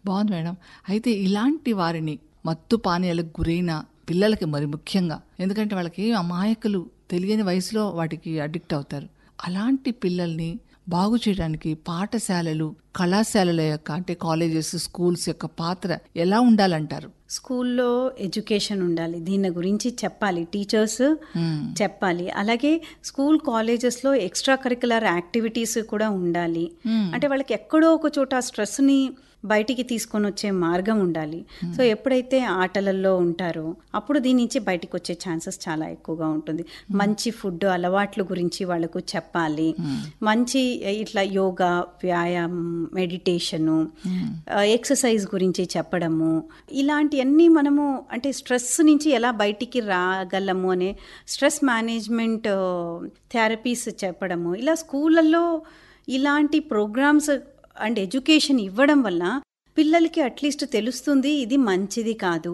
బాగుంది మేడం అయితే ఇలాంటి వారిని మత్తు పానీయాలకు గురైన పిల్లలకి మరి ముఖ్యంగా ఎందుకంటే వాళ్ళకి అమాయకులు తెలియని వయసులో వాటికి అడిక్ట్ అవుతారు అలాంటి పిల్లల్ని బాగు చేయడానికి పాఠశాలలు కళాశాలల యొక్క అంటే కాలేజెస్ స్కూల్స్ యొక్క పాత్ర ఎలా ఉండాలంటారు స్కూల్లో ఎడ్యుకేషన్ ఉండాలి దీని గురించి చెప్పాలి టీచర్స్ చెప్పాలి అలాగే స్కూల్ కాలేజెస్లో ఎక్స్ట్రా కరికులర్ యాక్టివిటీస్ కూడా ఉండాలి అంటే వాళ్ళకి ఎక్కడో ఒక చోట ఆ స్ట్రెస్ని బయటికి తీసుకొని వచ్చే మార్గం ఉండాలి సో ఎప్పుడైతే ఆటలలో ఉంటారో అప్పుడు దీని నుంచి బయటికి వచ్చే ఛాన్సెస్ చాలా ఎక్కువగా ఉంటుంది మంచి ఫుడ్ అలవాట్ల గురించి వాళ్ళకు చెప్పాలి మంచి ఇట్లా యోగా వ్యాయామం మెడిటేషను ఎక్సర్సైజ్ గురించి చెప్పడము ఇలాంటివన్నీ మనము అంటే స్ట్రెస్ నుంచి ఎలా బయటికి రాగలము అనే స్ట్రెస్ మేనేజ్మెంట్ థెరపీస్ చెప్పడము ఇలా స్కూళ్ళల్లో ఇలాంటి ప్రోగ్రామ్స్ అండ్ ఎడ్యుకేషన్ ఇవ్వడం వల్ల పిల్లలకి అట్లీస్ట్ తెలుస్తుంది ఇది మంచిది కాదు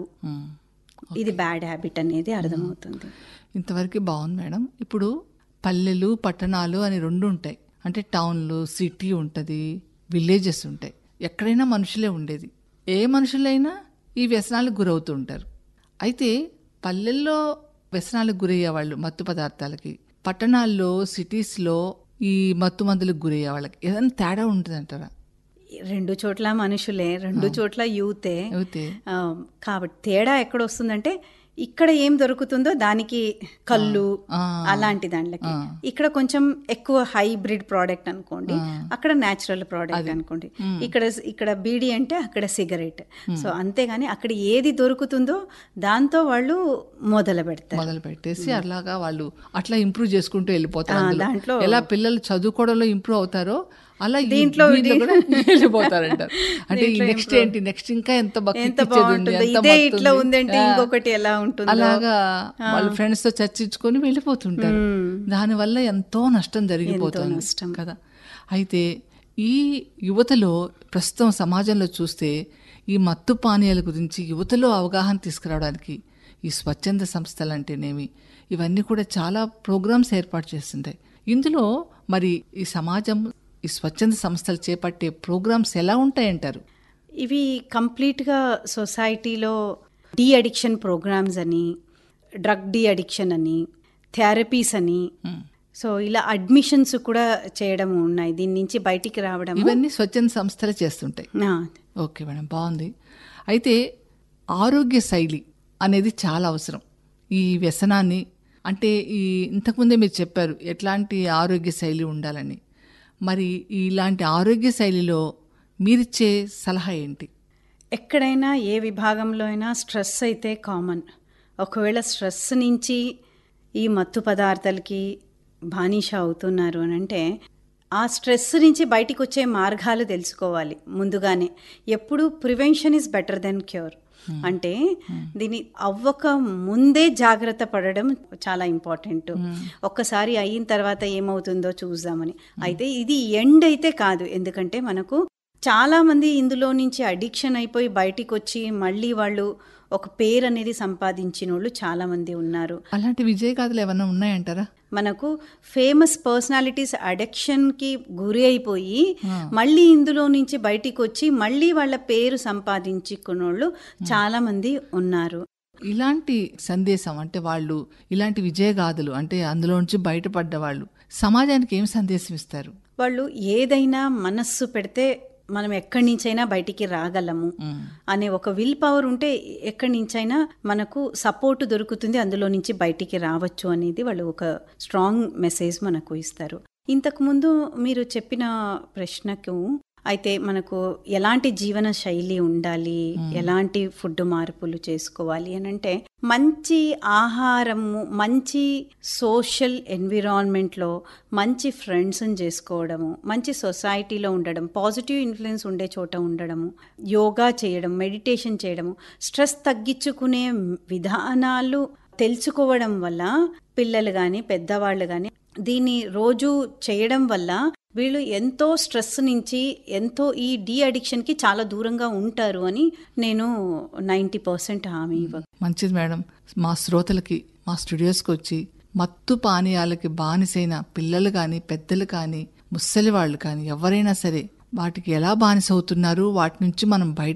ఇది బ్యాడ్ హ్యాబిట్ అనేది అర్థమవుతుంది ఇంతవరకు బాగుంది మేడం ఇప్పుడు పల్లెలు పట్టణాలు అని రెండు ఉంటాయి అంటే టౌన్లు సిటీ ఉంటుంది విలేజెస్ ఉంటాయి ఎక్కడైనా మనుషులే ఉండేది ఏ మనుషులైనా ఈ వ్యసనాలకు గురవుతూ ఉంటారు అయితే పల్లెల్లో వ్యసనాలకు గురయ్యే వాళ్ళు మత్తు పదార్థాలకి పట్టణాల్లో సిటీస్లో ఈ మత్తు మందులకు గురయ్యే వాళ్ళకి ఏదైనా తేడా ఉంటుందంటారా రెండు చోట్ల మనుషులే రెండు చోట్ల యూతే అయితే ఆ, కాబట్టి తేడా ఎక్కడ వస్తుందంటే ఇక్కడ ఏం దొరుకుతుందో దానికి కళ్ళు ఆ. అలాంటి దాంట్లకి ఇక్కడ కొంచెం ఎక్కువ హైబ్రిడ్ ప్రోడక్ట్ అనుకోండి అక్కడ న్యాచురల్ ప్రోడక్ట్ అనుకోండి ఇక్కడ ఇక్కడ బీడీ అంటే అక్కడ సిగరెట్ సో అంతేగాని అక్కడ ఏది దొరుకుతుందో దాంతో వాళ్ళు మొదలు పెడతారు మొదలు పెట్టేసి అలాగా వాళ్ళు అట్లా ఇంప్రూవ్ చేసుకుంటూ వెళ్ళిపోతారు ఆ, అందులో. దాంట్లో- ఎలా పిల్లలు చదువుకోవడంలో ఇంప్రూవ్ అవుతారో అలా ఈ- దీంట్లో దీంట్లో కూడా వెళ్ళిపోతారంటారు అంటే నెక్స్ట్ ఏంటి నెక్స్ట్ ఇంకా ఎంత భక్తి ఎంత ఇచ్చేది ఉంది, బాగుంటుందో ఎంత ఇదే మత్తు ఇట్లా ఉంది. ఉందంటే ఆ, ఇంకొకటి ఎలా ఉంటుందో అలాగా వాళ్ళ ఫ్రెండ్స్ తో చర్చించుకొని వెళ్ళిపోతుంటారు దానివల్ల ఎంతో నష్టం జరిగిపోతుంది నష్టం. కదా అయితే ఈ యువతలో ప్రస్తుతం సమాజంలో చూస్తే ఈ మత్తు పానీయాల గురించి యువతలో అవగాహన తీసుకురావడానికి ఈ స్వచ్ఛంద సంస్థలు అంటేనేమి ఇవన్నీ కూడా చాలా ప్రోగ్రామ్స్ ఏర్పాటు చేస్తుంటాయి ఇందులో మరి ఈ సమాజం ఈ స్వచ్ఛంద సంస్థలు చేపట్టే ప్రోగ్రామ్స్ ఎలా ఉంటాయంటారు ఇవి కంప్లీట్గా సొసైటీలో డీ అడిక్షన్ ప్రోగ్రామ్స్ అని డ్రగ్ డీ అడిక్షన్ అని థెరపీస్ అని సో ఇలా అడ్మిషన్స్ కూడా చేయడం ఉన్నాయి దీని నుంచి బయటికి రావడం ఇవన్నీ స్వచ్ఛంద సంస్థలు చేస్తుంటాయి ఆ, ఓకే మేడం బాగుంది అయితే ఆరోగ్య శైలి అనేది చాలా అవసరం ఈ వ్యసనాన్ని అంటే ఈ ఇంతకుముందే మీరు చెప్పారు ఎట్లాంటి ఆరోగ్య శైలి ఉండాలని మరి ఇలాంటి ఆరోగ్య శైలిలో మీరిచ్చే సలహా ఏంటి ఎక్కడైనా ఏ విభాగంలో అయినా స్ట్రెస్ అయితే కామన్ ఒకవేళ స్ట్రెస్ నుంచి ఈ మత్తు పదార్థాలకి బానిష అవుతున్నారు అని అంటే ఆ స్ట్రెస్ నుంచి బయటికి వచ్చే మార్గాలు తెలుసుకోవాలి ముందుగానే ఎప్పుడు prevention is better than cure అంటే దీని అవ్వక ముందే జాగ్రత్త పడడం చాలా ఇంపార్టెంట్ ఒక్కసారి అయిన తర్వాత ఏమవుతుందో చూద్దామని అయితే ఇది ఎండ్ అయితే కాదు ఎందుకంటే మనకు చాలా మంది ఇందులో నుంచి అడిక్షన్ అయిపోయి బయటికి వచ్చి మళ్ళీ వాళ్ళు ఒక పేరు అనేది సంపాదించిన వాళ్ళు చాలా మంది ఉన్నారు అలాంటి విజయ గాథలు ఏమన్నా ఉన్నాయంటారా మనకు ఫేమస్ పర్సనాలిటీస్ అడిక్షన్ కి గురి అయిపోయి మళ్ళీ ఇందులో నుంచి బయటికి వచ్చి మళ్ళీ వాళ్ళ పేరు సంపాదించుకున్న వాళ్ళు చాలా మంది ఉన్నారు ఇలాంటి సందేశం అంటే వాళ్ళు ఇలాంటి విజయగాథలు అంటే అందులో నుంచి బయటపడ్డ వాళ్ళు సమాజానికి ఏం సందేశం ఇస్తారు వాళ్ళు ఏదైనా మనస్సు పెడితే మనం ఎక్కడి నుంచైనా బయటికి రాగలము అనే ఒక విల్ పవర్ ఉంటే ఎక్కడి నుంచైనా మనకు సపోర్ట్ దొరుకుతుంది అందులో నుంచి బయటికి రావచ్చు అనేది వాళ్ళు ఒక స్ట్రాంగ్ మెసేజ్ మనకు ఇస్తారు ఇంతకుముందు మీరు చెప్పిన ప్రశ్నకు అయితే మనకు ఎలాంటి జీవన శైలి ఉండాలి ఎలాంటి ఫుడ్ మార్పులు చేసుకోవాలి అని అంటే మంచి ఆహారము మంచి సోషల్ ఎన్విరాన్మెంట్లో మంచి ఫ్రెండ్స్ని చేసుకోవడము మంచి సొసైటీలో ఉండడం పాజిటివ్ ఇన్ఫ్లుయెన్స్ ఉండే చోట ఉండడము యోగా చేయడం మెడిటేషన్ చేయడము స్ట్రెస్ తగ్గించుకునే విధానాలు తెలుసుకోవడం వల్ల పిల్లలు కానీ పెద్దవాళ్ళు కానీ దీన్ని రోజు చేయడం వల్ల వీళ్ళు ఎంతో స్ట్రెస్ నుంచి ఎంతో ఈ డీ అడిక్షన్కి చాలా దూరంగా ఉంటారు అని నేను నైంటీ పర్సెంట్ హామీ ఇవ్వ మంచిది మేడం మా శ్రోతలకి మా స్టూడియోస్కి వచ్చి మత్తు పానీయాలకి బానిసైన పిల్లలు కానీ పెద్దలు కానీ ముసలి వాళ్ళు కానీ ఎవరైనా సరే వాటికి ఎలా బానిస అవుతున్నారు వాటి నుంచి మనం బయట